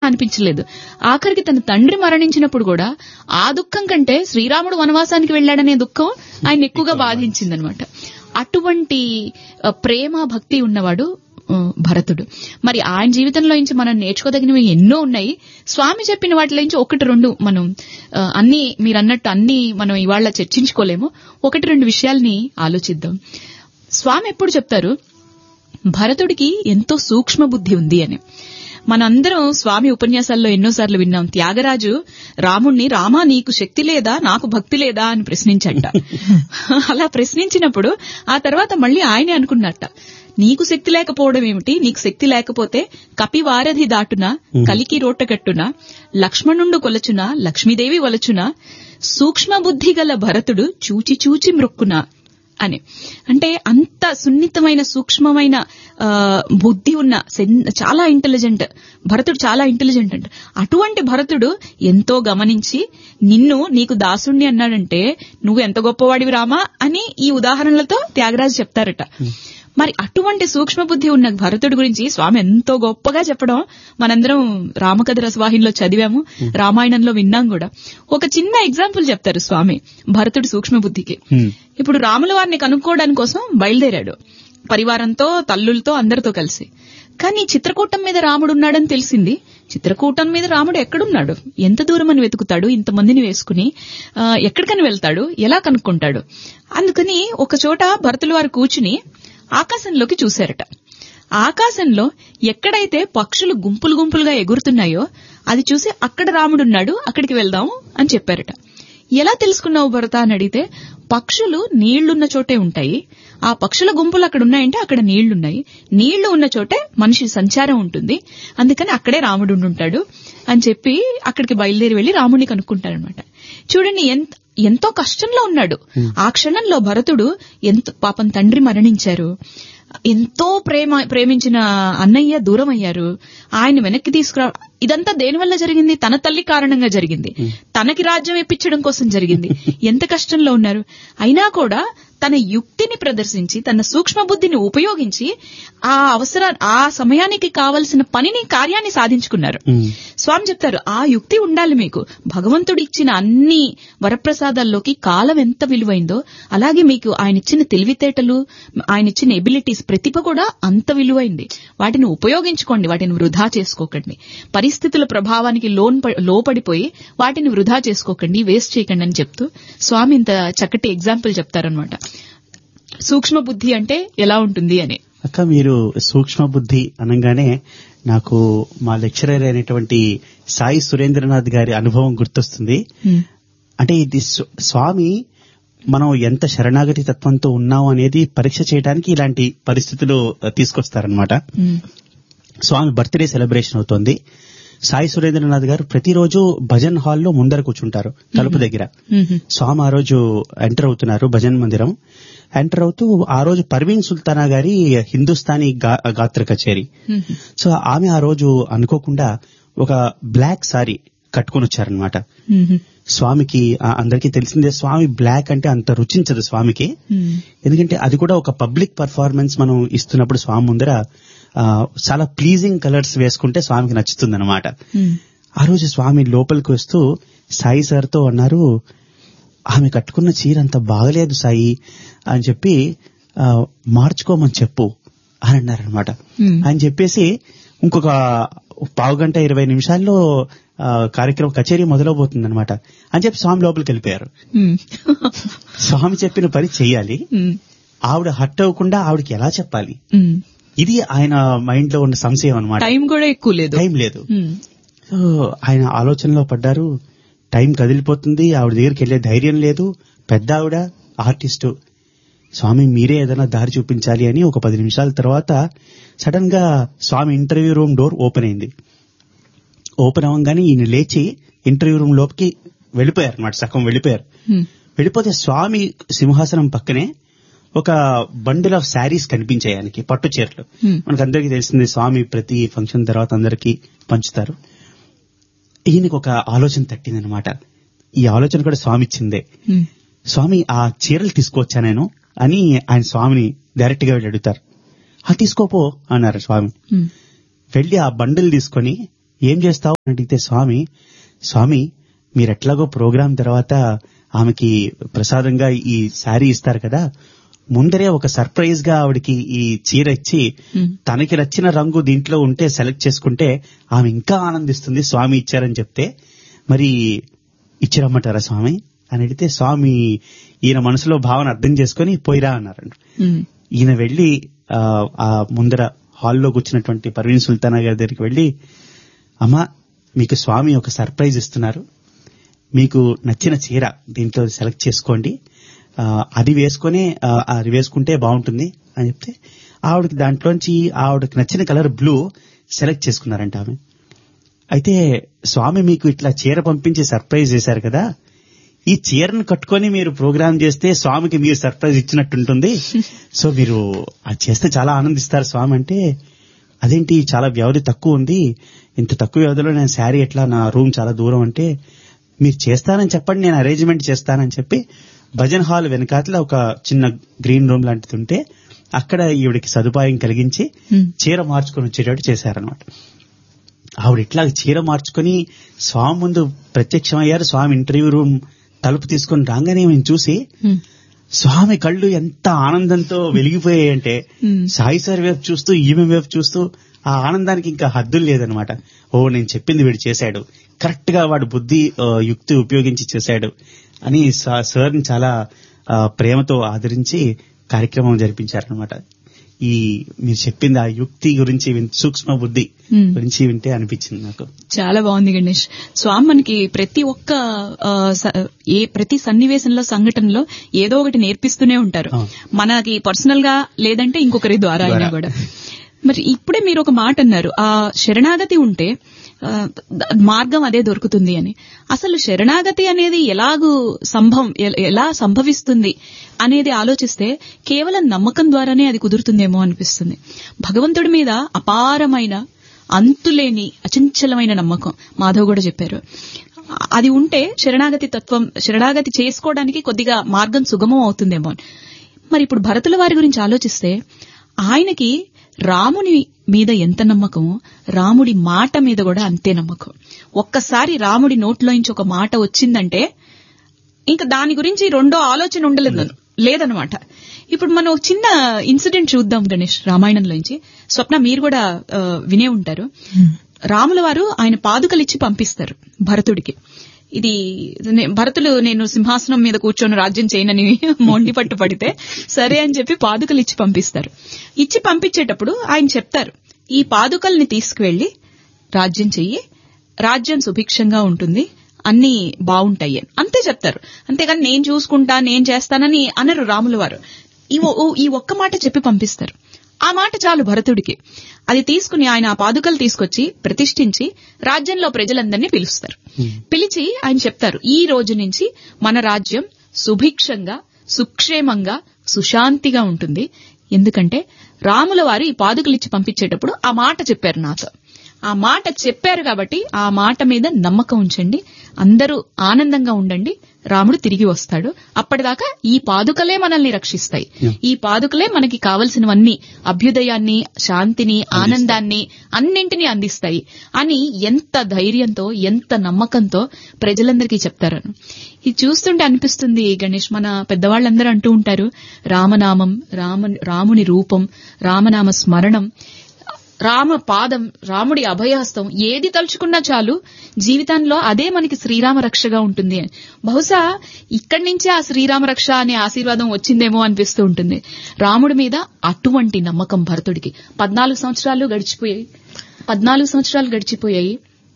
అనిపించలేదు ఆఖరికి తన తండ్రి మరణించినప్పుడు కూడా ఆ దుఃఖం కంటే శ్రీరాముడు వనవాసానికి వెళ్ళాడనే దుఃఖం ఆయన ఎక్కువగా బాధించిందనమాట అటువంటి ఆ, ప్రేమ భక్తి ఉన్నవాడు ఆ, భరతుడు మరి ఆయన జీవితంలో నుంచి మనం నేర్చుకోదగినవి ఎన్నో ఉన్నాయి స్వామి చెప్పిన వాటిలో నుంచి ఒకటి రెండు మనం ఆ, అన్ని మీరు అన్నట్టు అన్ని మనం ఇవాళ చర్చించుకోలేము ఒకటి రెండు విషయాల్ని ఆలోచిద్దాం స్వామి ఎప్పుడు చెప్తారు భరతుడికి ఎంతో సూక్ష్మ బుద్ధి ఉంది అని మనందరం స్వామి ఉపన్యాసాల్లో ఎన్నోసార్లు విన్నాం త్యాగరాజు రాముణ్ణి రామా నీకు శక్తి లేదా నాకు భక్తి లేదా అని ప్రశ్నించట అలా ప్రశ్నించినప్పుడు ఆ తర్వాత మళ్ళీ ఆయనే అనుకున్నట్ట నీకు శక్తి లేకపోవడం ఏమిటి నీకు శక్తి లేకపోతే కపివారధి దాటున కలికి రోట్టగట్టున లక్ష్మణుండు కొలచున లక్ష్మీదేవి వలచున సూక్ష్మ బుద్ధి గల భరతుడు చూచి చూచి మృక్కున అని అంటే అంత సున్నితమైన సూక్ష్మమైన ఆ, బుద్ధి ఉన్న సెన్- చాలా ఇంటెలిజెంట్ భరతుడు చాలా ఇంటెలిజెంట్ అంట అటువంటి భరతుడు ఎంతో గమనించి నిన్ను నీకు దాసుణ్ణి అన్నాడంటే నువ్వు ఎంత గొప్పవాడివి రామా అని ఈ ఉదాహరణలతో త్యాగరాజు చెప్తారట మరి అటువంటి సూక్ష్మ బుద్ధి ఉన్న భరతుడి గురించి స్వామి ఎంతో గొప్పగా చెప్పడం మనందరం రామకథ రసవాహినిలో చదివాము రామాయణంలో విన్నాం కూడా ఒక చిన్న ఎగ్జాంపుల్ చెప్తారు స్వామి భరతుడి సూక్ష్మ బుద్ధికి హ్మ్. ఇప్పుడు రాముల వారిని కనుక్కోవడం కోసం బయలుదేరాడు పరివారంతో తల్లులతో అందరితో కలిసి కానీ చిత్రకూటం మీద రాముడు ఉన్నాడని తెలిసింది చిత్రకూటం మీద రాముడు ఎక్కడున్నాడు ఎంత దూరం అని వెతుకుతాడు ఇంతమందిని వేసుకుని ఆ, ఎక్కడికని వెళ్తాడు ఎలా కనుక్కుంటాడు అందుకని ఒక చోట భరతుల వారు కూర్చుని ఆకాశంలోకి చూశారట ఆకాశంలో ఎక్కడైతే పక్షులు గుంపులు గుంపులుగా ఎగురుతున్నాయో అది చూసి అక్కడ రాముడున్నాడు అక్కడికి వెళ్దాం అని చెప్పారట ఎలా తెలుసుకున్నావు భరత అని అడిగితే పక్షులు నీళ్లున్న చోటే ఉంటాయి ఆ పక్షుల గుంపులు అక్కడ ఉన్నాయంటే అక్కడ నీళ్లున్నాయి నీళ్లు ఉన్న చోటే మనిషి సంచారం ఉంటుంది అందుకని అక్కడే రాముడు ఉంటాడు అని చెప్పి అక్కడికి బయలుదేరి వెళ్లి రాముడిని కనుక్కుంటారనమాట చూడండి ఎంత ఎంతో కష్టంలో ఉన్నాడు ఆ క్షణంలో భరతుడు ఎంత పాపం తండ్రి మరణించారు ఎంతో ప్రేమ ప్రేమించిన అన్నయ్య దూరం అయ్యారు ఆయన వెనక్కి తీసుకురా ఇదంతా దేనివల్ల జరిగింది తన తల్లి కారణంగా జరిగింది తనకి రాజ్యం ఇప్పించడం కోసం జరిగింది ఎంత కష్టంలో ఉన్నారు అయినా కూడా తన యుక్తిని ప్రదర్శించి తన సూక్ష్మ బుద్ధిని ఉపయోగించి ఆ అవసర ఆ సమయానికి కావలసిన పనిని కార్యాన్ని సాధించుకున్నారు హ్మ్. స్వామి చెప్తారు ఆ యుక్తి ఉండాలి మీకు భగవంతుడు ఇచ్చిన అన్ని వరప్రసాదాల్లోకి కాలం ఎంత విలువైందో అలాగే మీకు ఆయన ఇచ్చిన తెలివితేటలు ఆయన ఇచ్చిన ఎబిలిటీస్ ప్రతిభ కూడా అంత విలువైంది వాటిని ఉపయోగించుకోండి వాటిని వృధా చేసుకోకండి పరిస్థితుల ప్రభావానికి లోన్ ప- లోపడిపోయి వాటిని వృధా చేసుకోకండి వేస్ట్ చేయకండి అని చెప్తూ స్వామి ఇంత చక్కటి ఎగ్జాంపుల్ చెప్తారనమాట సూక్ష్మ బుద్ధి అంటే ఎలా ఉంటుంది అని అక్క మీరు సూక్ష్మ బుద్ధి అనగానే నాకు మా లెక్చరర్ అయినటువంటి సాయి సురేంద్రనాథ్ గారి అనుభవం గుర్తొస్తుంది అంటే ఇది స్వ- స్వామి మనం ఎంత శరణాగతి తత్వంతో ఉన్నాం అనేది పరీక్ష చేయడానికి ఇలాంటి పరిస్థితులు ఆ, తీసుకొస్తారనమాట ఉమ్, స్వామి బర్త్డే సెలబ్రేషన్ అవుతోంది సాయి సురేంద్రనాథ్ గారు ప్రతిరోజు భజన్ హాల్లో ముందర కూర్చుంటారు తలుపు దగ్గర ఉమ్, స్వామి ఆ రోజు ఎంటర్ అవుతున్నారు భజన్ మందిరం ఎంటర్ అవుతూ ఆ రోజు పర్వీన్ సుల్తానా గారి హిందుస్థానీ గా- గాత్ర కచేరి ఉమ్, సో ఆమె ఆ రోజు అనుకోకుండా ఒక బ్లాక్ సారీ కట్టుకొని వచ్చారనమాట ఉమ్, స్వామికి ఆ అందరికీ తెలిసిందే స్వామి బ్లాక్ అంటే అంత రుచించదు స్వామికి ఉమ్, ఎందుకంటే అది కూడా ఒక పబ్లిక్ పర్ఫార్మెన్స్ మనం ఇస్తున్నప్పుడు స్వామి ముందర ఆ, చాలా ప్లీజింగ్ కలర్స్ వేసుకుంటే స్వామికి నచ్చుతుంది అనమాట ఉమ్, ఆ రోజు స్వామి లోపలికి వస్తూ సాయి సార్తో అన్నారు ఆమె కట్టుకున్న చీర అంత బాగలేదు సాయి అని చెప్పి ఆ, మార్చుకోమని చెప్పు అని అన్నారనమాట ఉమ్. అని చెప్పేసి ఇంకొక పావు గంట ఇరవై నిమిషాల్లో ఆ, కార్యక్రమం కచేరీ మొదలవబోతుంది అనమాట అని చెప్పి స్వామి లోపలికి వెళ్ళిపోయారు ఉమ్, స్వామి చెప్పిన పని చెయ్యాలి ఉమ్, ఆవిడ హట్ అవ్వకుండా ఆవిడకి ఎలా చెప్పాలి ఉమ్. ఇది ఆయన మైండ్ లో ఉన్న సంశయం అనమాట టైం కూడా ఎక్కువ లేదు టైం లేదు ఉమ్, సో ఆయన ఆలోచనలో పడ్డారు టైం కదిలిపోతుంది ఆవిడ దగ్గరికి వెళ్లే ధైర్యం లేదు పెద్ద ఆవిడ ఆర్టిస్టు స్వామి మీరే ఏదైనా దారి చూపించాలి అని ఒక పది నిమిషాల తర్వాత సడన్ గా Swami interview room door open అయింది ఓపెన్ అవ్వగానే ఈయన లేచి ఇంటర్వ్యూ రూమ్ లోపలికి వెళ్ళిపోయారు అన్నమాట సగం వెళ్ళిపోయారు ఉమ్, వెళ్ళిపోతే స్వామి సింహాసనం పక్కనే ఒక బండిల్ ఆఫ్ శారీస్ కనిపించాయి ఆయనకి పట్టు చీరలు Hmm. మనకు అందరికీ తెలిసింది స్వామి ప్రతి ఫంక్షన్ తర్వాత అందరికీ పంచుతారు ఈయనకు ఒక ఆలోచన తట్టిందనమాట ఈ ఆలోచన కూడా స్వామి ఇచ్చిందే ఉమ్, స్వామి ఆ చీరలు తీసుకొచ్చా నేను అని ఆయన స్వామిని డైరెక్ట్ గా వెళ్ళి అడుగుతారు ఆ తీసుకోపో అన్నారు స్వామి ఉమ్, వెళ్ళి ఆ బండిల్ తీసుకొని ఏం చేస్తావు అని అడిగితే స్వామి స్వామి మీరు ఎట్లాగో ప్రోగ్రాం తర్వాత ఆమెకి ప్రసాదంగా ఈ శారీ ఇస్తారు కదా ముందరే ఒక సర్ప్రైజ్ గా ఆవిడకి ఈ చీర ఇచ్చి Hmm. తనకి నచ్చిన రంగు దీంట్లో ఉంటే సెలెక్ట్ చేసుకుంటే ఆమె ఇంకా ఆనందిస్తుంది స్వామి ఇచ్చారని చెప్తే మరి ఇచ్చిరమ్మంటారా స్వామి అని అడిగితే స్వామి ఈయన మనసులో భావన అర్థం చేసుకుని పోయిరా అన్నారండి ఉమ్, ఈయన వెళ్లి ఆ, ఆ ముందర హాల్లో కూర్చున్నటువంటి పర్వీన్ సుల్తానా గారి దగ్గరికి వెళ్లి అమ్మా మీకు స్వామి ఒక సర్ప్రైజ్ ఇస్తున్నారు మీకు నచ్చిన చీర దీంట్లో సెలెక్ట్ చేసుకోండి ఆ, అది వేసుకొని ఆ, అది వేసుకుంటే బాగుంటుంది అని చెప్తే ఆవిడకి దాంట్లోంచి ఆవిడకి నచ్చిన కలర్ బ్లూ సెలెక్ట్ చేసుకున్నారంట ఆమె అయితే స్వామి మీకు ఇట్లా చీర పంపించి సర్ప్రైజ్ చేశారు కదా ఈ చీరను కట్టుకొని మీరు ప్రోగ్రామ్ చేస్తే స్వామికి మీరు సర్ప్రైజ్ ఇచ్చినట్టుంటుంది సో మీరు అది చేస్తే చాలా ఆనందిస్తారు స్వామి అంటే అదేంటి చాలా వ్యవధి తక్కువ ఉంది ఇంత తక్కువ వ్యవధిలో నేను శారీ ఎట్లా నా రూమ్ చాలా దూరం అంటే మీరు చేస్తానని చెప్పండి నేను అరేంజ్మెంట్ చేస్తానని చెప్పి భజన్ హాల్ వెనకాతల ఒక చిన్న గ్రీన్ రూమ్ లాంటిది ఉంటే అక్కడ ఈవిడికి సదుపాయం కలిగించి ఉమ్, చీర మార్చుకొని వచ్చేటట్టు చేశారనమాట ఆవిడ ఇట్లా చీర మార్చుకొని స్వామి ముందు ప్రత్యక్షమయ్యారు స్వామి ఇంటర్వ్యూ రూమ్ తలుపు తీసుకొని రాగానే మేము చూసి ఉమ్, స్వామి కళ్ళు ఎంత ఆనందంతో వెలిగిపోయాయంటే Hmm. సాయి సార్ వైపు చూస్తూ ఈమె వైపు చూస్తూ ఆ ఆనందానికి ఇంకా హద్దులు లేదనమాట ఓ నేను చెప్పింది వీడు చేశాడు కరెక్ట్ గా వాడు బుద్ధి ఆ, యుక్తి ఉపయోగించి చేశాడు అని సా- సార్ని చాలా ఆ, ప్రేమతో ఆదరించి కార్యక్రమం జరిపించారనమాట ఈ మీరు చెప్పింది ఆ యుక్తి గురించి విన్- సూక్ష్మ బుద్ధి Hmm. గురించి వింటే అనిపించింది నాకు చాలా బాగుంది గణేష్ స్వామి మనకి ప్రతి ఒక్క ఆ, స- ఏ ప్రతి సన్నివేశంలో సంఘటనలో ఏదో ఒకటి నేర్పిస్తూనే ఉంటారు అవును. మనకి పర్సనల్ గా లేదంటే ఇంకొకరి ద్వారా అయినా ద్వారా. కూడా మరి ఇప్పుడే మీరు ఒక మాట అన్నారు ఆ శరణాగతి ఉంటే ఆ, ద- మార్గం అదే దొరుకుతుంది అని అసలు శరణాగతి అనేది ఎలాగూ సంభవం ఎ- ఎలా సంభవిస్తుంది అనేది ఆలోచిస్తే కేవలం నమ్మకం ద్వారానే అది కుదురుతుందేమో అనిపిస్తుంది భగవంతుడి మీద అపారమైన అంతులేని అచంచలమైన నమ్మకం మాధవ్ కూడా చెప్పారు అది ఉంటే శరణాగతి తత్వం శరణాగతి చేసుకోవడానికి కొద్దిగా మార్గం సుగమం అవుతుందేమో అని. మరి ఇప్పుడు భరతుల వారి గురించి ఆలోచిస్తే ఆయనకి రాముని మీద ఎంత నమ్మకమో రాముడి మాట మీద కూడా అంతే నమ్మకం ఒక్కసారి రాముడి నోట్లోంచి ఒక మాట వచ్చిందంటే ఇంకా దాని గురించి రెండో ఆలోచన ఉండలేదు లేదనమాట ఇప్పుడు మనం ఒక చిన్న ఇన్సిడెంట్ చూద్దాం గణేష్ రామాయణంలోంచి స్వప్న మీరు కూడా ఆ, వినే ఉంటారు రాముల వారు ఆయన పాదుకలు ఇచ్చి పంపిస్తారు భరతుడికి ఇది నే- భరతులు నేను సింహాసనం మీద కూర్చొని రాజ్యం చేయనని మొండి పట్టు పడితే సరే అని చెప్పి పాదుకలు ఇచ్చి పంపిస్తారు ఇచ్చి పంపించేటప్పుడు ఆయన చెప్తారు ఈ పాదుకల్ని తీసుకువెళ్లి రాజ్యం చెయ్యి రాజ్యం సుభిక్షంగా ఉంటుంది అన్ని బాగుంటాయి అని అంతే చెప్తారు అంతేగాని నేను చూసుకుంటా నేను చేస్తానని అనరు రాముల వారు ఈ ఒ- ఓ- ఈ ఒక్క మాట చెప్పి పంపిస్తారు ఆ మాట చాలు భరతుడికి అది తీసుకుని ఆయన ఆ పాదుకలు తీసుకొచ్చి ప్రతిష్ఠించి రాజ్యంలో ప్రజలందరినీ పిలుస్తారు పిలిచి ఆయన చెప్తారు ఈ రోజు నుంచి మన రాజ్యం సుభిక్షంగా సుక్షేమంగా సుశాంతిగా ఉంటుంది ఎందుకంటే రాముల వారు ఈ పాదుకలిచ్చి పంపించేటప్పుడు ఆ మాట చెప్పారు నాతో ఆ మాట చెప్పారు కాబట్టి ఆ మాట మీద నమ్మకం ఉంచండి అందరూ ఆనందంగా ఉండండి రాముడు తిరిగి వస్తాడు అప్పటిదాకా ఈ పాదుకలే మనల్ని రక్షిస్తాయి Yeah. ఈ పాదుకలే మనకి కావలసినవన్నీ అభ్యుదయాన్ని శాంతిని ఆనందాన్ని అన్నింటినీ అందిస్తాయి అని ఎంత ధైర్యంతో ఎంత నమ్మకంతో ప్రజలందరికీ చెప్తారను ఇది చూస్తుంటే అనిపిస్తుంది గణేష్ మన పెద్దవాళ్ళందరూ అంటూ ఉంటారు రామనామం రామ రాముని రూపం రామనామ స్మరణం రామ పాదం రాముడి అభయహస్తం ఏది తలుచుకున్నా చాలు జీవితంలో అదే మనకి శ్రీరామ రక్షగా ఉంటుంది అని బహుశా ఇక్కడి నుంచే ఆ శ్రీరామ రక్ష అనే ఆశీర్వాదం వచ్చిందేమో అనిపిస్తూ ఉంటుంది రాముడి మీద అటువంటి నమ్మకం భరతుడికి పద్నాలుగు సంవత్సరాలు గడిచిపోయాయి పద్నాలుగు సంవత్సరాలు గడిచిపోయాయి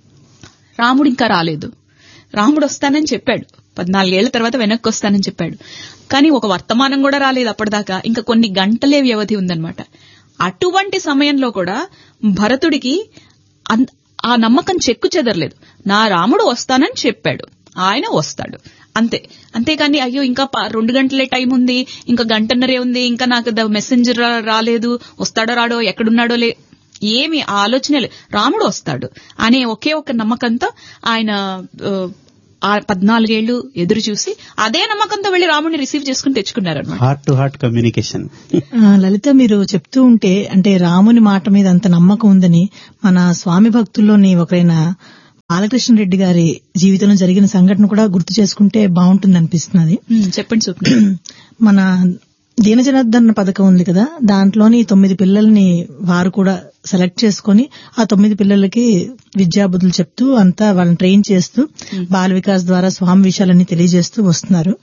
రాముడు ఇంకా రాలేదు రాముడు వస్తానని చెప్పాడు పద్నాలుగేళ్ల తర్వాత వెనక్కి వస్తానని చెప్పాడు కానీ ఒక వర్తమానం కూడా రాలేదు అప్పటిదాకా ఇంకా కొన్ని గంటలే వ్యవధి ఉందన్నమాట అటువంటి సమయంలో కూడా భరతుడికి అన్- ఆ నమ్మకం చెక్కు చెదరలేదు నా రాముడు వస్తానని చెప్పాడు ఆయన వస్తాడు అంతే అంతేకాని అయ్యో ఇంకా ప- రెండు గంటలే టైం ఉంది ఇంకా గంటన్నరే ఉంది ఇంకా నాకు ద మెసెంజర్ రా- రాలేదు వస్తాడో రాడో ఎక్కడున్నాడో లే ఏమి ఆ ఆలోచన లే రాముడు వస్తాడు అనే ఒకే ఒక నమ్మకంతో ఆయన ఆ, ఆ పద్నాలుగేళ్లు ఎదురు చూసి అదే నమ్మకంతో వెళ్లి రాముడిని రిసీవ్ చేసుకుని తెచ్చుకున్నారనమాట హార్ట్ టు హార్ట్ కమ్యూనికేషన్ ఆ, లలిత మీరు చెప్తూ ఉంటే అంటే రాముని మాట మీద అంత నమ్మకం ఉందని మన స్వామి భక్తుల్లోని ఒకరైన బాలకృష్ణ రెడ్డి గారి జీవితంలో జరిగిన సంఘటన కూడా గుర్తు చేసుకుంటే బాగుంటుంది అనిపిస్తున్నది ఉమ్, చెప్పండి స్వప్న మన దీనజనార్దన పథకం ఉంది కదా దాంట్లోని తొమ్మిది పిల్లల్ని వారు కూడా సెలెక్ట్ చేసుకొని ఆ తొమ్మిది పిల్లలకి విద్యాబుద్ధులు చెప్తూ అంతా వాళ్ళని ట్రైన్ చేస్తూ బాల వికాస్ ద్వారా స్వామి విషయాలన్నీ తెలియజేస్తూ వస్తున్నారు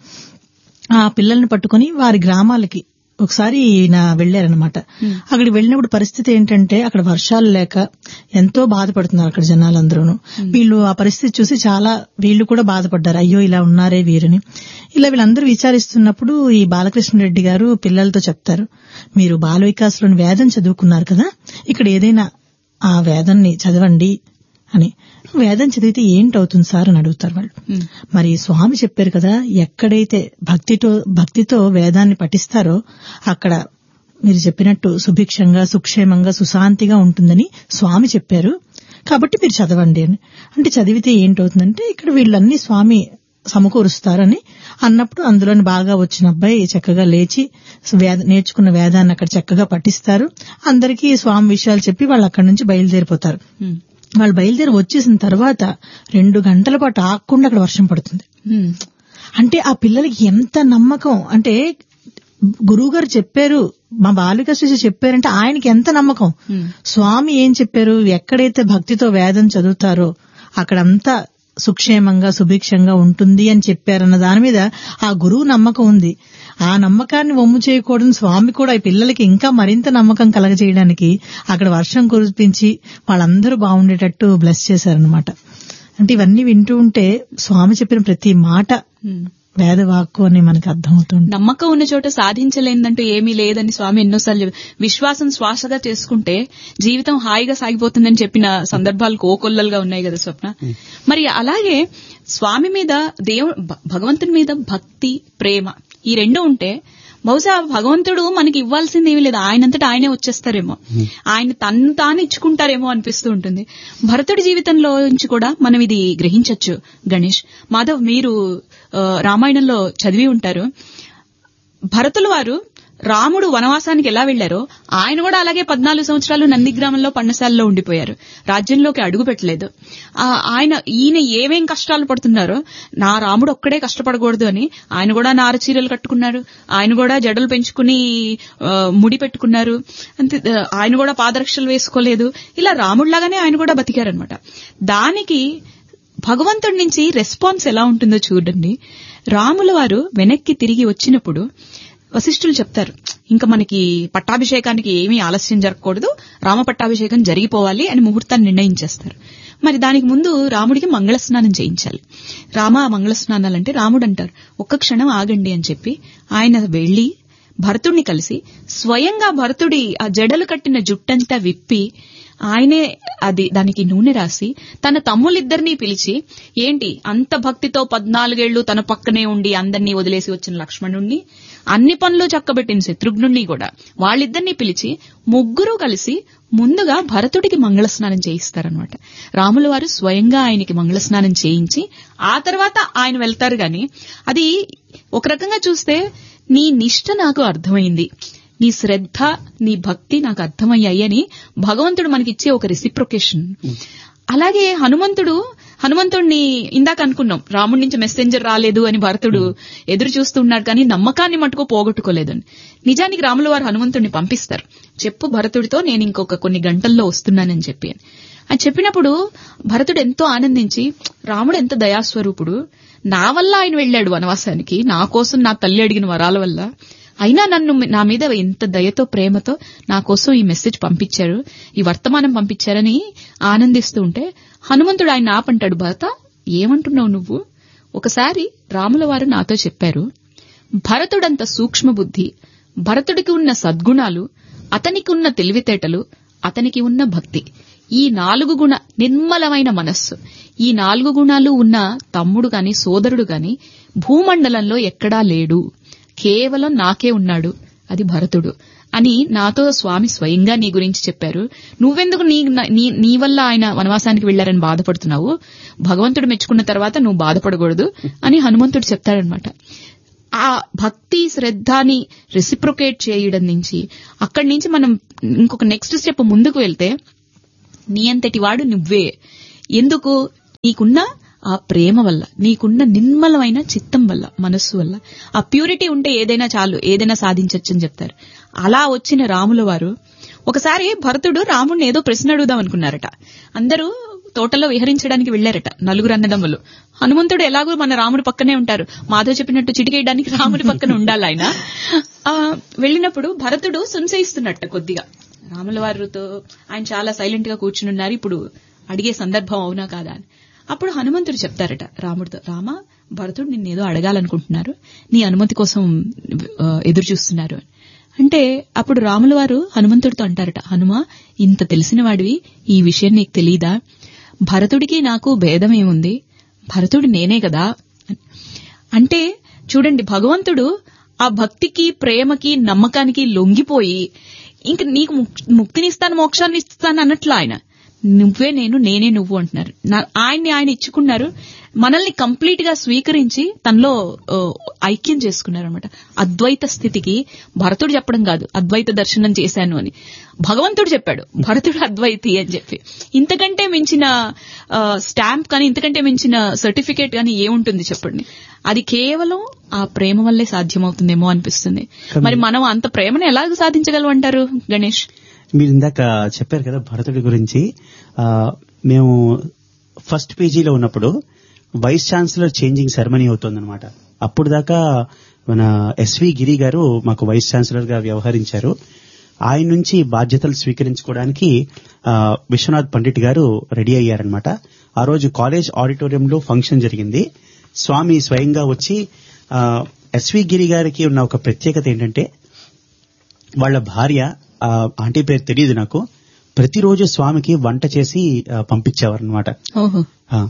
ఆ పిల్లల్ని పట్టుకొని వారి గ్రామాలకి ఒకసారి ఈయన వెళ్లారనమాట అక్కడికి వెళ్ళినప్పుడు పరిస్థితి ఏంటంటే అక్కడ వర్షాలు లేక ఎంతో బాధపడుతున్నారు అక్కడ జనాలందరూ వీళ్ళు ఆ పరిస్థితి చూసి చాలా వీళ్ళు కూడా బాధపడ్డారు అయ్యో ఇలా ఉన్నారే వీరిని ఇలా వీళ్ళందరూ విచారిస్తున్నప్పుడు ఈ బాలకృష్ణ రెడ్డి గారు పిల్లలతో చెప్తారు మీరు బాల వికాస్లోని వేదం చదువుకున్నారు కదా ఇక్కడ ఏదైనా ఆ వేదాన్ని చదవండి అని వేదం చదివితే ఏంటవుతుంది సార్ అని అడుగుతారు వాళ్ళు ఉమ్, మరి స్వామి చెప్పారు కదా ఎక్కడైతే భక్తితో భక్తితో వేదాన్ని పఠిస్తారో అక్కడ మీరు చెప్పినట్టు సుభిక్షంగా సుక్షేమంగా సుశాంతిగా ఉంటుందని స్వామి చెప్పారు కాబట్టి మీరు చదవండి అని అంటే చదివితే ఏంటవుతుందంటే ఇక్కడ వీళ్ళన్నీ స్వామి సమకూరుస్తారని అన్నప్పుడు అందులోని బాగా వచ్చిన అబ్బాయి చక్కగా లేచి వేద నేర్చుకున్న వేదాన్ని అక్కడ చక్కగా పఠిస్తారు అందరికీ స్వామి విషయాలు చెప్పి వాళ్ళు అక్కడి నుంచి బయలుదేరిపోతారు ఉమ్, వాళ్ళు బయలుదేరి వచ్చేసిన తర్వాత రెండు గంటల పాటు ఆగకుండా అక్కడ వర్షం పడుతుంది ఉమ్, అంటే ఆ పిల్లలకి ఎంత నమ్మకం అంటే గురువు గారు చెప్పారు మా బాలిక శిశు చెప్పారంటే ఆయనకి ఎంత నమ్మకం ఉమ్. స్వామి ఏం చెప్పారు ఎక్కడైతే భక్తితో వేదం చదువుతారో అక్కడంతా సుక్షేమంగా సుభిక్షంగా ఉంటుంది అని చెప్పారన్న దాని మీద ఆ గురువు నమ్మకం ఉంది ఆ నమ్మకాన్ని వమ్ము చేయకూడదు స్వామి కూడా ఈ పిల్లలకి ఇంకా మరింత నమ్మకం కలగజేయడానికి అక్కడ వర్షం కురిపించి వాళ్ళందరూ బాగుండేటట్టు బ్లెస్ చేశారనమాట అంటే ఇవన్నీ వింటూ ఉంటే స్వామి చెప్పిన ప్రతి మాట ఉమ్. వేదవాక్కు అని మనకు అర్థమవుతుంది నమ్మకం ఉన్న చోట సాధించలేదంటూ ఏమీ లేదని స్వామి ఎన్నోసార్లు చెప్పారు. విశ్వాసం శ్వాసగా చేసుకుంటే జీవితం హాయిగా సాగిపోతుందని చెప్పిన సందర్భాలు కోకొల్లలుగా ఉన్నాయి కదా స్వప్న మరి అలాగే స్వామి మీద దేవు భ- భగవంతుని మీద భక్తి ప్రేమ ఈ రెండు ఉంటే బహుశా భగవంతుడు మనకి ఇవ్వాల్సింది ఏమీ లేదు ఆయనంతటా ఆయనే వచ్చేస్తారేమో ఆయన తను తాను ఇచ్చుకుంటారేమో అనిపిస్తూ ఉంటుంది భరతుడి జీవితంలో నుంచి కూడా మనం ఇది గ్రహించొచ్చు గణేష్ మాధవ్ మీరు ఆ, రామాయణంలో చదివి ఉంటారు భరతుల వారు రాముడు వనవాసానికి ఎలా వెళ్లారో ఆయన కూడా అలాగే పద్నాలుగు సంవత్సరాలు నందిగ్రామంలో పన్నశాలలో ఉండిపోయారు రాజ్యంలోకి అడుగు పెట్టలేదు ఆ, ఆయన ఈయన ఏమేం కష్టాలు పడుతున్నారో నా రాముడు ఒక్కడే కష్టపడకూడదు అని ఆయన కూడా నార చీరలు కట్టుకున్నారు ఆయన కూడా జడలు పెంచుకుని ఆ, ముడి పెట్టుకున్నారు అంతే ఆ, ఆయన కూడా పాదరక్షలు వేసుకోలేదు ఇలా రాముడిలాగానే ఆయన కూడా బతికారనమాట దానికి భగవంతుడి నుంచి రెస్పాన్స్ ఎలా ఉంటుందో చూడండి రాముల వారు వెనక్కి తిరిగి వచ్చినప్పుడు వశిష్ఠులు చెప్తారు ఇంకా మనకి పట్టాభిషేకానికి ఏమీ ఆలస్యం జరగకూడదు రామ పట్టాభిషేకం జరిగిపోవాలి అని ముహూర్తాన్ని నిర్ణయించేస్తారు మరి దానికి ముందు రాముడికి మంగళ స్నానం చేయించాలి రామ మంగళ స్నానాలంటే రాముడు అంటారు ఒక్క క్షణం ఆగండి అని చెప్పి ఆయన వెళ్లి భరతుడిని కలిసి స్వయంగా భరతుడి ఆ జడలు కట్టిన జుట్టంతా విప్పి ఆయనే అది దానికి నూనె రాసి తన తమ్ములిద్దరినీ పిలిచి ఏంటి అంత భక్తితో పద్నాలుగేళ్లు తన పక్కనే ఉండి అందరినీ వదిలేసి వచ్చిన లక్ష్మణుణ్ణి అన్ని పనులు చక్కబెట్టిన శత్రుఘ్నుణ్ణి కూడా వాళ్ళిద్దరినీ పిలిచి ముగ్గురు కలిసి ముందుగా భరతుడికి మంగళస్నానం చేయిస్తారనమాట రాముల వారు స్వయంగా ఆయనకి మంగళస్నానం చేయించి ఆ తర్వాత ఆయన వెళ్తారు గాని అది ఒక రకంగా చూస్తే నీ నిష్ఠ నాకు అర్థమైంది నీ శ్రద్ధ నీ భక్తి నాకు అర్థమయ్యాయి అని భగవంతుడు మనకిచ్చే ఒక రెసిప్రొకేషన్ అలాగే హనుమంతుడు హనుమంతుడిని ఇందాక అనుకున్నాం రాముడి నుంచి మెసెంజర్ రాలేదు అని భరతుడు ఎదురు చూస్తున్నాడు కానీ నమ్మకాన్ని మటుకు పోగొట్టుకోలేదని నిజానికి రాముల వారు హనుమంతుడిని పంపిస్తారు చెప్పు భరతుడితో నేను ఇంకొక కొన్ని గంటల్లో వస్తున్నానని చెప్పి అని అని చెప్పినప్పుడు భరతుడు ఎంతో ఆనందించి రాముడు ఎంత దయాస్వరూపుడు నా వల్ల ఆయన వెళ్ళాడు వనవాసానికి నా కోసం నా తల్లి అడిగిన వరాల వల్ల అయినా నన్ను నా మీద ఎంత దయతో ప్రేమతో నా కోసం ఈ మెసేజ్ పంపించారు ఈ వర్తమానం పంపించారని ఆనందిస్తూ ఉంటే హనుమంతుడు ఆయన ఆపంటాడు భరత ఏమంటున్నావు నువ్వు ఒకసారి రాముల వారు నాతో చెప్పారు భరతుడంత సూక్ష్మ బుద్ధి భరతుడికి ఉన్న సద్గుణాలు అతనికి ఉన్న తెలివితేటలు అతనికి ఉన్న భక్తి ఈ నాలుగు గుణ నిర్మలమైన మనస్సు ఈ నాలుగు గుణాలు ఉన్న తమ్ముడు గాని సోదరుడు గాని భూమండలంలో ఎక్కడా లేడు కేవలం నాకే ఉన్నాడు అది భరతుడు అని నాతో స్వామి స్వయంగా నీ గురించి చెప్పారు నువ్వెందుకు నీ నీ- నీ వల్ల ఆయన వనవాసానికి వెళ్లారని బాధపడుతున్నావు భగవంతుడు మెచ్చుకున్న తర్వాత నువ్వు బాధపడకూడదు అని హనుమంతుడు చెప్తాడనమాట ఆ భక్తి శ్రద్ధని రెసిప్రొకేట్ చేయడం నుంచి అక్కడి నుంచి మనం ఇంకొక నెక్స్ట్ స్టెప్ ముందుకు వెళ్తే నీ అంతటి వాడు నువ్వే ఎందుకు నీకున్న ఆ ప్రేమ వల్ల నీకున్న నిర్మలమైన చిత్తం వల్ల మనస్సు వల్ల ఆ ప్యూరిటీ ఉంటే ఏదైనా చాలు ఏదైనా సాధించొచ్చు అని చెప్తారు అలా వచ్చిన రాముల వారు ఒకసారి భరతుడు రాముడిని ఏదో ప్రశ్న అడుగుదాం అనుకున్నారట అందరూ తోటలో విహరించడానికి వెళ్లారట నలుగురు అన్నదమ్ములు హనుమంతుడు ఎలాగో మన రాముడి పక్కనే ఉంటారు మాధవ్ చెప్పినట్టు చిటికేయడానికి రాముడి పక్కన ఉండాలి ఆయన ఆ, వెళ్ళినప్పుడు భరతుడు సంశయిస్తున్నట్ట కొద్దిగా రాముల వారితో ఆయన చాలా సైలెంట్ గా కూర్చుని ఉన్నారు ఇప్పుడు అడిగే సందర్భం అవునా కాదా అని అప్పుడు హనుమంతుడు చెప్తారట రాముడితో రామ భరతుడు నిన్నేదో అడగాలనుకుంటున్నారు నీ అనుమతి కోసం ఆ, ఎదురు చూస్తున్నారు అని. అంటే అప్పుడు రాముల వారు హనుమంతుడితో అంటారట హనుమ ఇంత తెలిసిన వాడివి ఈ విషయం నీకు తెలీదా భరతుడికి నాకు భేదం ఏముంది భరతుడు నేనే కదా అంటే చూడండి భగవంతుడు ఆ భక్తికి ప్రేమకి నమ్మకానికి లొంగిపోయి ఇంక నీకు ముక్- ముక్తినిస్తాను మోక్షాన్ని ఇస్తాను అన్నట్లు ఆయన నువ్వే నేను నేనే నువ్వు అంటున్నారు నా- ఆయన్ని ఆయన ఇచ్చుకున్నారు మనల్ని కంప్లీట్ గా స్వీకరించి తనలో ఆ, ఐక్యం చేసుకున్నారు అనమాట అద్వైత స్థితికి భరతుడు చెప్పడం కాదు అద్వైత దర్శనం చేశాను అని భగవంతుడు చెప్పాడు భరతుడు అద్వైతి అని చెప్పి ఇంతకంటే మించిన స్టాంప్ కానీ ఇంతకంటే మించిన సర్టిఫికేట్ కానీ ఏముంటుంది చెప్పండి అది కేవలం ఆ ప్రేమ వల్లే సాధ్యమవుతుందేమో అనిపిస్తుంది మరి మనం అంత ప్రేమను ఎలాగ సాధించగలం అంటారు గణేష్ మీరు ఇందాక చెప్పారు కదా భరతుడి గురించి ఆ, మేము ఫస్ట్ పీజీలో ఉన్నప్పుడు వైస్ ఛాన్సలర్ చేంజింగ్ సెరమనీ అవుతుందన్నమాట అప్పుడు దాకా మన ఎస్వి గిరి గారు మాకు వైస్ ఛాన్సలర్ గా వ్యవహరించారు ఆయన నుంచి బాధ్యతలు స్వీకరించుకోవడానికి ఆ, విశ్వనాథ్ పండిట్ గారు రెడీ అయ్యారనమాట ఆ రోజు కాలేజ్ ఆడిటోరియంలో ఫంక్షన్ జరిగింది స్వామి స్వయంగా వచ్చి ఆ, ఎస్వి గిరి గారికి ఉన్న ఒక ప్రత్యేకత ఏంటంటే వాళ్ళ భార్య ఆ ఆంటీ పేరు తెలియదు నాకు ప్రతిరోజు స్వామికి వంట చేసి పంపించేవారు అనమాట ఓహో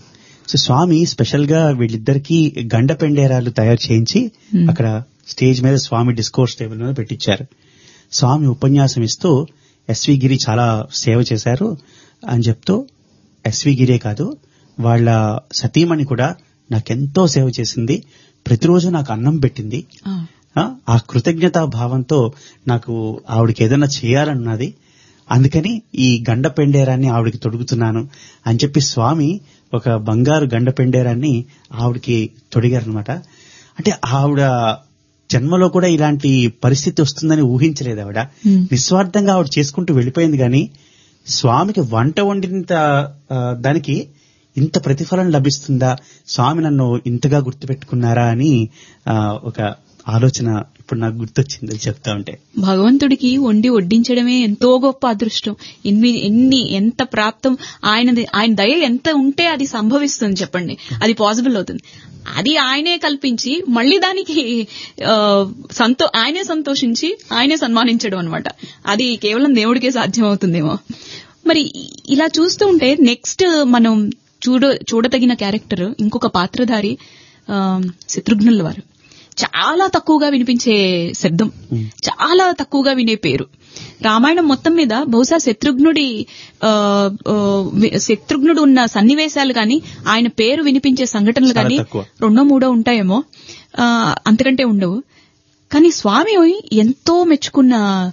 సో స్వామి స్పెషల్ గా వీళ్ళిద్దరికి గండ పెండేరాలు తయారు చేయించి Hmm. అక్కడ స్టేజ్ మీద స్వామి డిస్కోర్స్ టేబుల్ మీద పెట్టించారు స్వామి ఉపన్యాసం ఇస్తూ ఎస్వి గిరి చాలా సేవ చేశారు అని చెప్తూ ఎస్వి గిరే కాదు వాళ్ళ సతీమణి కూడా నాకెంతో సేవ చేసింది ప్రతిరోజు నాకు అన్నం పెట్టింది ఆ, ఆ, ఆ కృతజ్ఞతా భావంతో నాకు ఆవిడకి ఏదైనా చేయాలన్నది అందుకని ఈ గండ పెండేరాన్ని ఆవిడకి తొడుగుతున్నాను అని చెప్పి స్వామి ఒక బంగారు గండ పెండేరాన్ని ఆవిడకి తొడిగారనమాట అంటే ఆవిడ జన్మలో కూడా ఇలాంటి పరిస్థితి వస్తుందని ఊహించలేదు ఆవిడ Hmm. నిస్వార్థంగా ఆవిడ చేసుకుంటూ వెళ్ళిపోయింది కానీ స్వామికి వంట వండినంత ఆ, దానికి ఇంత ప్రతిఫలం లభిస్తుందా స్వామి నన్ను ఇంతగా గుర్తుపెట్టుకున్నారా అని ఆ, ఒక ఆలోచన ఇప్పుడు నాకు గుర్తొచ్చింది అది చెప్తా ఉంటే భగవంతుడికి వండి వడ్డించడమే ఎంతో గొప్ప అదృష్టం ఎన్ని ఎన్ని ఎంత ప్రాప్తం ఆయనది ఆయన దయ ఎంత ఉంటే అది సంభవిస్తుంది చెప్పండి అది పాసిబుల్ అవుతుంది అది ఆయనే కల్పించి మళ్ళీ దానికి ఆ, సంతో ఆయనే సంతోషించి ఆయనే సన్మానించడం అనమాట అది కేవలం దేవుడికే సాధ్యం అవుతుందేమో మరి ఇలా చూస్తూ ఉంటే నెక్స్ట్ మనం చూడ చూడతగిన క్యారెక్టర్ ఇంకొక పాత్రధారి ఆ, శత్రుఘ్నుల వారు చాలా తక్కువగా వినిపించే శబ్దం చాలా తక్కువగా వినే పేరు రామాయణం మొత్తం మీద బహుశా శత్రుఘ్నుడి ఆ, ఆ, వి- శత్రుఘ్నుడు ఉన్న సన్నివేశాలు కానీ ఆయన పేరు వినిపించే సంఘటనలు చాలా కానీ తక్కువ. రెండో మూడో ఉంటాయేమో ఆ, అంతకంటే ఉండవు కానీ స్వామి ఎంతో మెచ్చుకున్న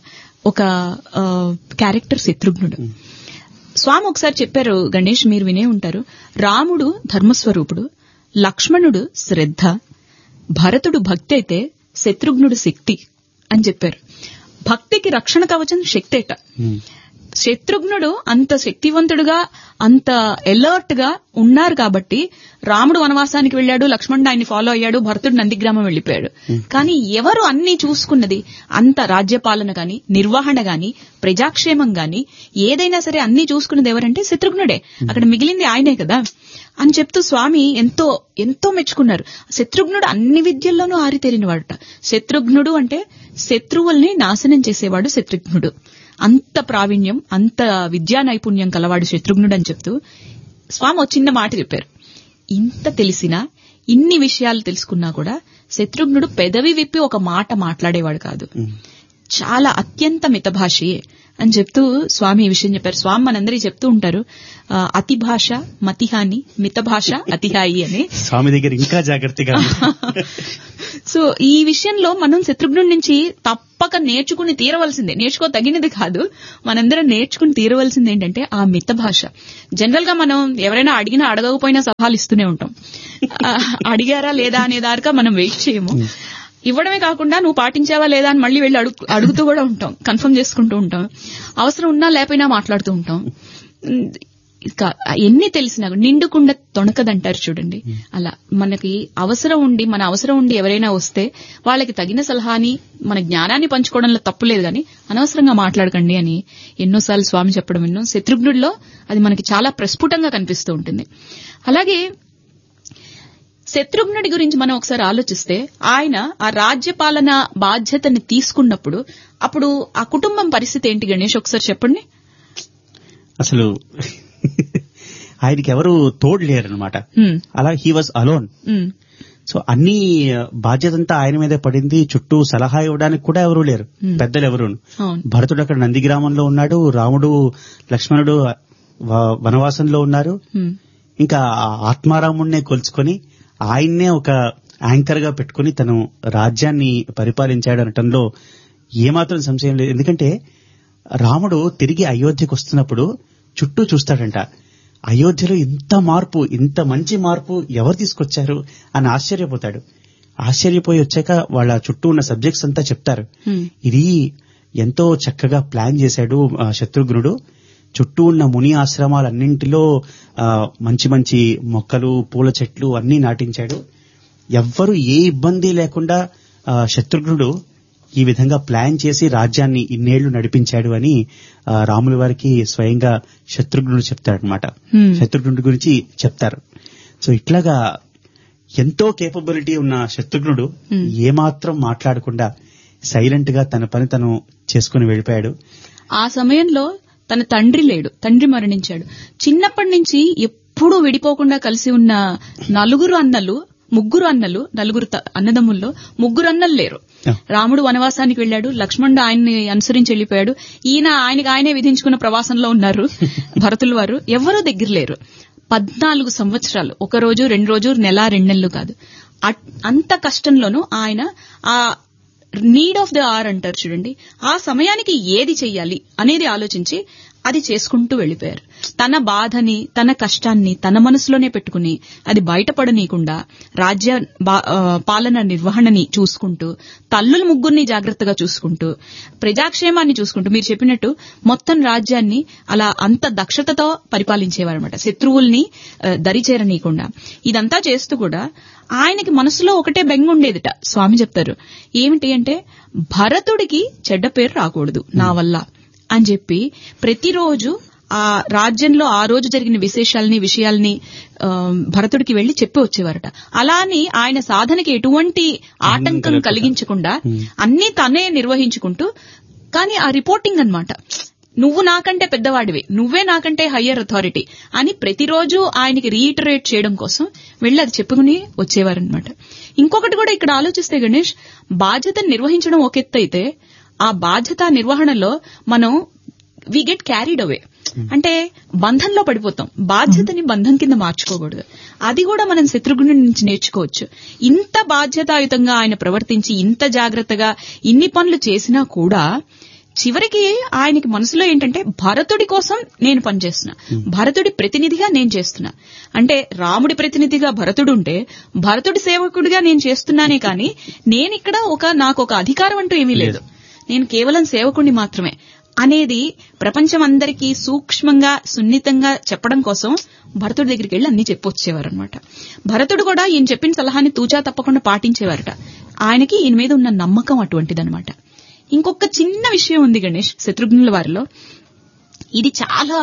ఒక ఆ, క్యారెక్టర్ శత్రుఘ్నుడు స్వామి ఒకసారి చెప్పారు గణేష్ మీరు వినే ఉంటారు రాముడు ధర్మస్వరూపుడు లక్ష్మణుడు శ్రద్ధ భరతుడు భక్తి అయితే శత్రుఘ్నుడు శక్తి అని చెప్పారు భక్తికి రక్షణ కవచం శక్తేట Hmm. శత్రుఘ్నుడు అంత శక్తివంతుడుగా అంత ఎలర్ట్ గా ఉన్నారు కాబట్టి రాముడు వనవాసానికి వెళ్ళాడు లక్ష్మణుడు ఆయన్ని ఫాలో అయ్యాడు భరతుడు నందిగ్రామం వెళ్ళిపోయాడు కానీ ఎవరు అన్ని చూసుకున్నది అంత రాజ్యపాలన గాని నిర్వహణ గాని ప్రజాక్షేమం గాని ఏదైనా సరే అన్ని చూసుకున్నది ఎవరంటే శత్రుఘ్నుడే అక్కడ మిగిలింది ఆయనే కదా అని చెప్తూ స్వామి ఎంతో ఎంతో మెచ్చుకున్నారు శత్రుఘ్నుడు అన్ని విద్యల్లోనూ ఆరితేరినవాడట శత్రుఘ్నుడు అంటే శత్రువుల్ని నాశనం చేసేవాడు శత్రుఘ్నుడు అంత ప్రావీణ్యం అంత విద్యా నైపుణ్యం కలవాడు శత్రుఘ్నుడు అని చెప్తూ స్వామి ఒక చిన్న మాట చెప్పారు ఇంత తెలిసినా ఇన్ని విషయాలు తెలుసుకున్నా కూడా శత్రుఘ్నుడు పెదవి విప్పి ఒక మాట మాట్లాడేవాడు కాదు Hmm. చాలా అత్యంత మితభాషయే అని చెప్తూ స్వామి ఈ విషయం చెప్పారు స్వామి మనందరికీ చెప్తూ ఉంటారు ఆ, అతి భాష మతిహాని మిత భాష అతిహాయి అని స్వామి దగ్గర ఇంకా జాగ్రత్తగా ఉంది. సో ఈ విషయంలో మనం శత్రుఘ్నుడి నుంచి తప్పక నేర్చుకుని తీరవలసిందే నేర్చుకో తగినది కాదు మనందరం నేర్చుకుని తీరవలసింది ఏంటంటే ఆ మిత భాష జనరల్ గా మనం ఎవరైనా అడిగినా అడగకపోయినా సలహాలు ఇస్తూనే ఉంటాం ఆ, అడిగారా లేదా అనే దాకా మనం వెయిట్ చేయము ఇవ్వడమే కాకుండా నువ్వు పాటించావా లేదా అని మళ్ళీ వెళ్ళి అడుగు అడుగుతూ కూడా ఉంటాం కన్ఫర్మ్ చేసుకుంటూ ఉంటాం అవసరం ఉన్నా లేకపోయినా మాట్లాడుతూ ఉంటాం ఉమ్, ఇక ఎన్ని తెలిసినా కూడా నిండుకుండా తొణకదంటారు చూడండి అలా మనకి అవసరం ఉండి మన అవసరం ఉండి ఎవరైనా వస్తే వాళ్ళకి తగిన సలహాని మన జ్ఞానాన్ని పంచుకోవడంలో తప్పు లేదు కానీ అనవసరంగా మాట్లాడకండి అని ఎన్నోసార్లు స్వామి చెప్పడం విన్నాం శత్రుఘ్నుడిలో అది మనకి చాలా ప్రస్ఫుటంగా కనిపిస్తూ ఉంటుంది అలాగే శత్రుఘ్నుడి గురించి మనం ఒకసారి ఆలోచిస్తే ఆయన ఆ రాజ్యపాలన బాధ్యతని తీసుకున్నప్పుడు అప్పుడు ఆ కుటుంబం పరిస్థితి ఏంటి గణేష్ ఒకసారి చెప్పండి అసలు ఆయనకి ఎవరు తోడు లేరనమాట హ్మ్, అలా he was alone hmm, so అన్ని బాధ్యత అంతా ఆయన మీదే పడింది చుట్టూ సలహా ఇవ్వడానికి కూడా ఎవరు లేరు Hmm. పెద్దలు ఎవరు అవును భరతుడు అక్కడ నంది గ్రామంలో ఉన్నాడు రాముడు లక్ష్మణుడు వ- వనవాసంలో ఉన్నారు హ్మ్, ఇంకా ఆ ఆత్మారాముడినే కొలుచుకొని ఆయన్నే ఒక యాంకర్ గా పెట్టుకుని తను రాజ్యాన్ని పరిపాలించాడు అనటంలో ఏమాత్రం సంశయం లేదు ఎందుకంటే రాముడు తిరిగి అయోధ్యకు వస్తున్నప్పుడు చుట్టూ చూస్తాడంట అయోధ్యలో ఇంత మార్పు ఇంత మంచి మార్పు ఎవరు తీసుకొచ్చారు అని ఆశ్చర్యపోతాడు ఆశ్చర్యపోయి వచ్చాక వాళ్ళ చుట్టూ ఉన్న సబ్జెక్ట్స్ అంతా చెప్తారు హ్మ్, ఇది ఎంతో చక్కగా ప్లాన్ చేశాడు ఆ, శత్రుఘ్నుడు చుట్టూ ఉన్న ముని ఆశ్రమాలన్నింటిలో ఆ, మంచి మంచి మొక్కలు పూల చెట్లు అన్నీ నాటించాడు ఎవ్వరు ఏ ఇబ్బంది లేకుండా ఆ, శత్రుఘ్నుడు ఈ విధంగా ప్లాన్ చేసి రాజ్యాన్ని ఇన్నేళ్లు నడిపించాడు అని ఆ, రాముల వారికి స్వయంగా శత్రుఘ్నుడు చెప్తాడనమాట హ్మ్. శత్రుఘ్నుడి గురించి చెప్తారు సో ఇట్లాగా ఎంతో కేపబిలిటీ ఉన్న శత్రుఘ్నుడు Hmm. ఏమాత్రం మాట్లాడకుండా సైలెంట్ గా తన పని తను చేసుకుని వెళ్ళిపోయాడు ఆ సమయంలో తన తండ్రి లేడు తండ్రి మరణించాడు చిన్నప్పటి నుంచి ఎప్పుడూ విడిపోకుండా కలిసి ఉన్న నలుగురు అన్నలు ముగ్గురు అన్నలు నలుగురు త- అన్నదమ్ముల్లో ముగ్గురు అన్నలు లేరు Yeah. రాముడు వనవాసానికి వెళ్ళాడు లక్ష్మణుడు ఆయన్ని అనుసరించి వెళ్ళిపోయాడు ఈయన ఆయనకి ఆయనే విధించుకున్న ప్రవాసంలో ఉన్నారు భరతుల వారు ఎవరూ దగ్గర లేరు పద్నాలుగు సంవత్సరాలు ఒక రోజు రెండు రోజు నెల రెండు నెలలు కాదు అట్- అంత కష్టంలోనూ ఆయన ఆ నీడ్ ఆఫ్ ద ఆర్ అంటారు చూడండి ఆ సమయానికి ఏది చెయ్యాలి అనేది ఆలోచించి అది చేసుకుంటూ వెళ్ళిపోయారు తన బాధని తన కష్టాన్ని తన మనసులోనే పెట్టుకుని అది బయటపడనీయకుండా రాజ్య బా- ఆ, పాలన నిర్వహణని చూసుకుంటూ తల్లుల ముగ్గురిని జాగ్రత్తగా చూసుకుంటూ ప్రజాక్షేమాన్ని చూసుకుంటూ మీరు చెప్పినట్టు మొత్తం రాజ్యాన్ని అలా అంత దక్షతతో పరిపాలించేవారన్నమాట శత్రువుల్ని ఆ, దరిచేరనీయకుండా ఇదంతా చేస్తూ కూడా ఆయనకి మనసులో ఒకటే బెంగ ఉండేదిట స్వామి చెప్తారు ఏమిటి అంటే భరతుడికి చెడ్డ పేరు రాకూడదు నా వల్ల అని చెప్పి ప్రతిరోజు ఆ రాజ్యంలో ఆ రోజు జరిగిన విశేషాలని విషయాల్ని ఆ, భరతుడికి వెళ్లి చెప్పి వచ్చేవారట అలా అని ఆయన సాధనకి ఎటువంటి ఆటంకం కలిగించకుండా అన్ని తనే నిర్వహించుకుంటూ కానీ ఆ రిపోర్టింగ్ అన్నమాట నువ్వు నాకంటే పెద్దవాడివి నువ్వే నాకంటే హయ్యర్ అథారిటీ అని ప్రతిరోజు ఆయనకి రీఇటరేట్ చేయడం కోసం వెళ్ళి అది చెప్పుకుని వచ్చేవారనమాట ఇంకొకటి కూడా ఇక్కడ ఆలోచిస్తే గణేష్ బాధ్యతను నిర్వహించడం ఒక ఎత్తు అయితే ఆ బాధ్యత నిర్వహణలో మనం వి గెట్ క్యారీడ్ అవే అంటే బంధంలో పడిపోతాం బాధ్యతని బంధం కింద మార్చుకోకూడదు అది కూడా మనం శత్రుఘ్నుడి నుంచి నేర్చుకోవచ్చు ఇంత బాధ్యతాయుతంగా ఆయన ప్రవర్తించి ఇంత జాగ్రత్తగా ఇన్ని పనులు చేసినా కూడా చివరికి ఆయనకి మనసులో ఏంటంటే భరతుడి కోసం నేను పనిచేస్తున్నా భరతుడి ప్రతినిధిగా నేను చేస్తున్నా అంటే రాముడి ప్రతినిధిగా భరతుడు ఉంటే భరతుడి సేవకుడిగా నేను చేస్తున్నానే కానీ నేను ఇక్కడ ఒక నాకు ఒక అధికారం అంటూ ఏమీ లేదు నేను కేవలం సేవకుడిని మాత్రమే అనేది ప్రపంచం అందరికీ సూక్ష్మంగా సున్నితంగా చెప్పడం కోసం భరతుడి దగ్గరికి వెళ్లి అన్ని చెప్పొచ్చేవారు అనమాట భరతుడు కూడా ఈయన చెప్పిన సలహాని తూచా తప్పకుండా పాటించేవారట ఆయనకి ఈయన మీద ఉన్న నమ్మకం అటువంటిదన్నమాట ఇంకొక చిన్న విషయం ఉంది గణేష్ శత్రుఘ్నుల వారిలో ఇది చాలా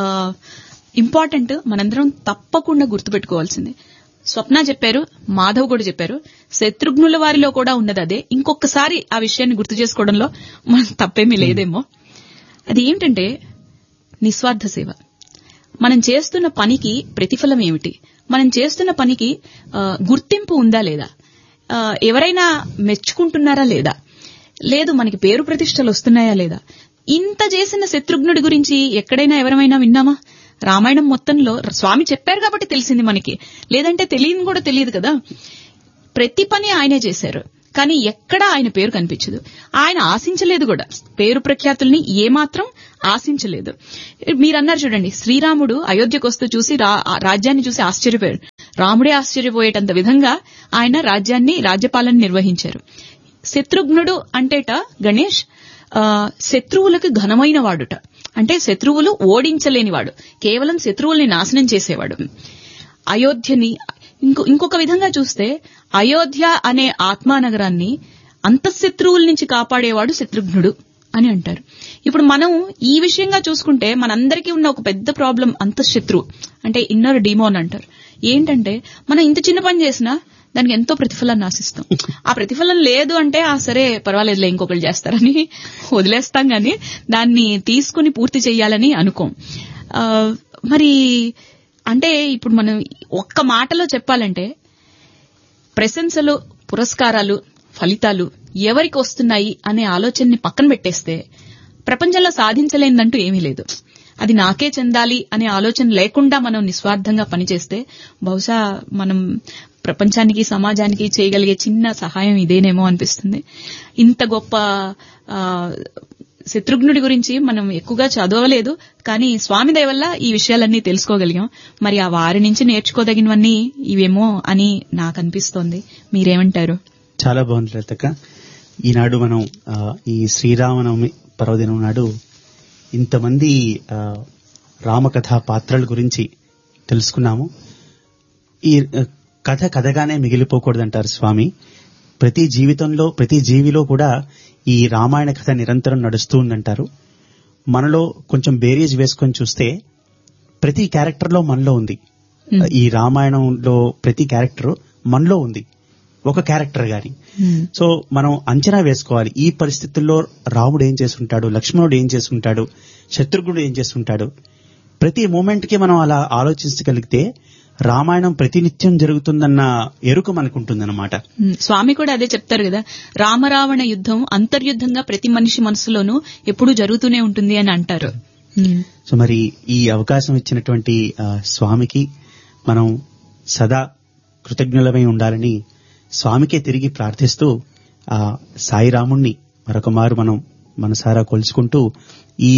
ఇంపార్టెంట్ మనందరం తప్పకుండా గుర్తుపెట్టుకోవాల్సింది స్వప్న చెప్పారు మాధవ్ కూడా చెప్పారు శత్రుఘ్నుల వారిలో కూడా ఉన్నది అదే ఇంకొకసారి ఆ విషయాన్ని గుర్తు చేసుకోవడంలో మనం తప్పేమీ లేదేమో అది ఏంటంటే నిస్వార్థ సేవ మనం చేస్తున్న పనికి ప్రతిఫలం ఏమిటి మనం చేస్తున్న పనికి ఆ, గుర్తింపు ఉందా లేదా ఆ, ఎవరైనా మెచ్చుకుంటున్నారా లేదా లేదు మనకి పేరు ప్రతిష్టలు వస్తున్నాయా లేదా ఇంత చేసిన శత్రుఘ్నుడి గురించి ఎక్కడైనా ఎవరమైనా విన్నామా రామాయణం మొత్తంలో స్వామి చెప్పారు కాబట్టి తెలిసింది మనకి లేదంటే తెలియని కూడా తెలియదు కదా ప్రతి పని ఆయనే చేశారు కానీ ఎక్కడా ఆయన పేరు కనిపించదు ఆయన ఆశించలేదు కూడా పేరు ప్రఖ్యాతుల్ని ఏమాత్రం ఆశించలేదు మీరన్నారు చూడండి శ్రీరాముడు అయోధ్యకు వస్తూ చూసి రా- ఆ రాజ్యాన్ని చూసి ఆశ్చర్యపోయారు రాముడే ఆశ్చర్యపోయేటంత విధంగా ఆయన రాజ్యాన్ని రాజ్యపాలన నిర్వహించారు శత్రుఘ్నుడు అంటేట గణేష్ ఆ, శత్రువులకు ఘనమైన వాడుట అంటే శత్రువులు ఓడించలేనివాడు కేవలం శత్రువుల్ని నాశనం చేసేవాడు అయోధ్యని ఇంకో ఇంకొక విధంగా చూస్తే అయోధ్య అనే ఆత్మానగరాన్ని అంతఃశత్రువుల నుంచి కాపాడేవాడు శత్రుఘ్నుడు అని అంటారు ఇప్పుడు మనం ఈ విషయంగా చూసుకుంటే మనందరికీ ఉన్న ఒక పెద్ద ప్రాబ్లం అంతఃశత్రువు అంటే ఇన్నర్ డీమోన్ అంటారు ఏంటంటే మనం ఇంత చిన్న పని చేసినా దానికి ఎంతో ప్రతిఫలాన్ని ఆశిస్తాం ఆ ప్రతిఫలం లేదు అంటే ఆ సరే పర్వాలేదులే ఇంకొకరు చేస్తారని వదిలేస్తాం గాని దాన్ని తీసుకుని పూర్తి చేయాలని అనుకోం ఆ, మరి అంటే ఇప్పుడు మనం ఒక్క మాటలో చెప్పాలంటే ప్రశంసలు పురస్కారాలు ఫలితాలు ఎవరికి వస్తున్నాయి అనే ఆలోచనని పక్కన పెట్టేస్తే ప్రపంచంలో సాధించలేనిదంటూ ఏమీ లేదు అది నాకే చెందాలి అనే ఆలోచన లేకుండా మనం నిస్వార్థంగా పనిచేస్తే బహుశా మనం ప్రపంచానికి సమాజానికి చేయగలిగే చిన్న సహాయం ఇదేనేమో అనిపిస్తుంది ఇంత గొప్ప ఆ, శత్రుఘ్నుడి గురించి మనం ఎక్కువగా చదవలేదు కానీ స్వామి దయ వల్ల ఈ విషయాలన్నీ తెలుసుకోగలిగాం మరి ఆ వారి నుంచి నేర్చుకోదగినవన్నీ ఇవేమో అని నాకు అనిపిస్తోంది మీరేమంటారు చాలా బాగుంది లలితక్క ఈనాడు మనం ఆ, ఈ శ్రీరామనవమి పర్వదినం నాడు ఇంతమంది ఆ, రామకథా పాత్రల గురించి తెలుసుకున్నాము ఈ ఆ, కథ కథగానే మిగిలిపోకూడదంటారు స్వామి ప్రతి జీవితంలో ప్రతి జీవిలో కూడా ఈ రామాయణ కథ నిరంతరం నడుస్తూ ఉందంటారు మనలో కొంచెం బేరీజ్ వేసుకొని చూస్తే ప్రతి క్యారెక్టర్ లో మనలో ఉంది Hmm. ఈ రామాయణంలో ప్రతి క్యారెక్టర్ మనలో ఉంది ఒక క్యారెక్టర్ గాని సో మనం అంచనా వేసుకోవాలి ఈ పరిస్థితుల్లో రాముడు ఏం చేసుంటాడు లక్ష్మణుడు ఏం చేసుంటాడు శత్రుఘ్నుడు ఏం చేసుంటాడు ప్రతి మూమెంట్ కి మనం అలా ఆలోచించగలిగితే రామాయణం ప్రతినిత్యం జరుగుతుందన్న ఎరుక మనకుంటుందన్నమాట ఉమ్, స్వామి కూడా అదే చెప్తారు కదా రామరావణ యుద్ధం అంతర్యుద్ధంగా ప్రతి మనిషి మనసులోనూ ఎప్పుడూ జరుగుతూనే ఉంటుంది అని అంటారు ఉమ్, సో మరి ఈ అవకాశం ఇచ్చినటువంటి ఆ, స్వామికి మనం సదా కృతజ్ఞులమై ఉండాలని స్వామికే తిరిగి ప్రార్థిస్తూ ఆ సాయిరాముణ్ణి మరొక మారు మనం మనసారా కొలుచుకుంటూ ఈ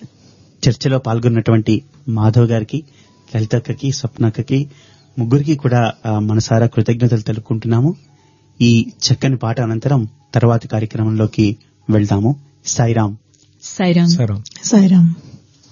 చర్చలో పాల్గొన్నటువంటి మాధవ్ గారికి లలితక్కకి స్వప్నక్కకి ముగ్గురికి కూడా ఆ, మనసారా కృతజ్ఞతలు తెలుపుకుంటున్నాము ఈ చక్కని పాట అనంతరం తర్వాతి కార్యక్రమంలోకి వెళ్దాము సాయిరాం సాయిరామ్ సరే సాయిరామ్